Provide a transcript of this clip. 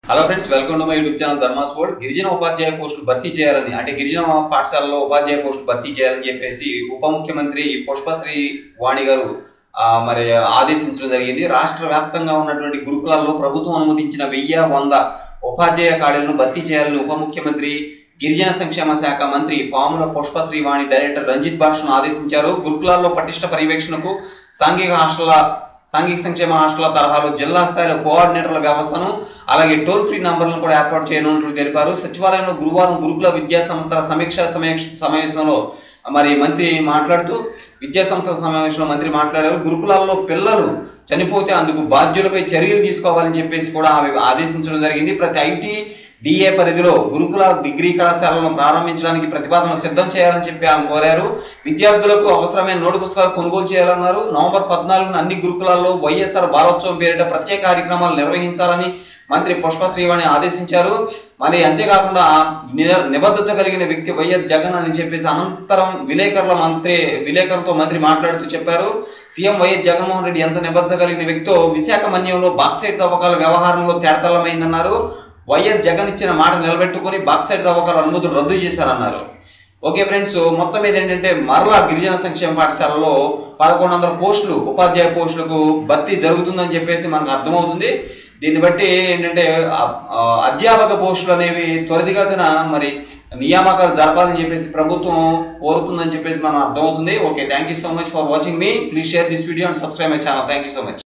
hello friends welcome to my YouTube channel Dharma's world గిరిజన ఉపాధ్యాయ పోస్టులు భర్తీ చేయాలని అంటే గిరిజన పాఠశాలలో ఉపాధ్యాయ పోస్టులు భర్తీ చేయాలని చెప్పేసి ఉప ముఖ్యమంత్రి పుష్పశ్రీ వాణి గారు ఆ, మరి ఆదేశించడం జరిగింది రాష్ట్ర వ్యాప్తంగా ఉన్నటువంటి గురుకులాల్లో ప్రభుత్వం అనుమతించిన వెయ్యి వంద ఉపాధ్యాయ ఖాళీలను భర్తీ చేయాలని ఉప ముఖ్యమంత్రి గిరిజన సంక్షేమ శాఖ మంత్రి పాముల పుష్పశ్రీ వాణి డైరెక్టర్ రంజిత్ భాషను ఆదేశించారు గురుకులాల్లో పటిష్ట పర్యవేక్షణకు సాంఘిక హాస్టల్ సాంఘిక సంక్షేమ హాస్టల్ తరహాలో జిల్లా స్థాయిలో కోఆర్డినేటర్ల వ్యవస్థను అలాగే టోల్ ఫ్రీ నంబర్లను కూడా ఏర్పాటు చేయనున్నట్లు తెలిపారు సచివాలయంలో గురువారం గురుకుల విద్యా సంస్థల సమీక్ష సమీక్ష సమావేశంలో మరి మంత్రి మాట్లాడుతూ విద్యా సంస్థల సమావేశంలో మంత్రి మాట్లాడారు గురుకులాల్లో పిల్లలు చనిపోతే అందుకు బాధ్యులపై చర్యలు తీసుకోవాలని చెప్పేసి కూడా ఆమె ఆదేశించడం జరిగింది ప్రతి ఐటీ డిఏ పరిధిలో గురుకుల డిగ్రీ కళాశాలను ప్రారంభించడానికి ప్రతిపాదన సిద్ధం చేయాలని చెప్పి ఆమె కోరారు విద్యార్థులకు అవసరమైన నోటు పుస్తకాలు కొనుగోలు చేయాలన్నారు నవంబర్ పద్నాలుగున అన్ని గురుకులాల్లో వైఎస్ఆర్ బాలోత్సవం పేరిట ప్రత్యేక కార్యక్రమాలు నిర్వహించాలని మంత్రి పుష్ప శ్రీవాణి ఆదేశించారు మరి అంతేకాకుండా ని- నిబద్ధత కలిగిన వ్యక్తి వైఎస్ జగన్ అని చెప్పేసి అనంతరం విలేకరుల మంత్రి విలేకరులతో మంత్రి మాట్లాడుతూ చెప్పారు సీఎం వైఎస్ జగన్మోహన్ రెడ్డి ఎంత నిబద్ధత కలిగిన వ్యక్తో విశాఖ మన్యంలో బాక్సైట్ తవ్వకాల వ్యవహారంలో తేడతల్లమైందన్నారు వైఎస్ జగన్ ఇచ్చిన మాట నిలబెట్టుకుని బాక్సైట్ తవ్వకాల అనుమతులు రద్దు చేశారన్నారు ఓకే ఫ్రెండ్స్ మొత్తం మీద ఏంటంటే మరలా గిరిజన సంక్షేమ పాఠశాలలో పదకొండు వందల పోస్టులు ఉపాధ్యాయ పోస్టులకు భర్తీ జరుగుతుందని చెప్పేసి మనకు అర్థమవుతుంది దీన్ని బట్టి ఏంటంటే ఆ- ఆ అధ్యాపక పోస్టులు అనేవి త్వరితగతిన మరి నియామకాలు జరపాలని చెప్పేసి ప్రభుత్వం కోరుతుందని చెప్పేసి మనం అర్థమవుతుంది okay thank you so much for watching మీ please share this video and subscribe my channel thank you so much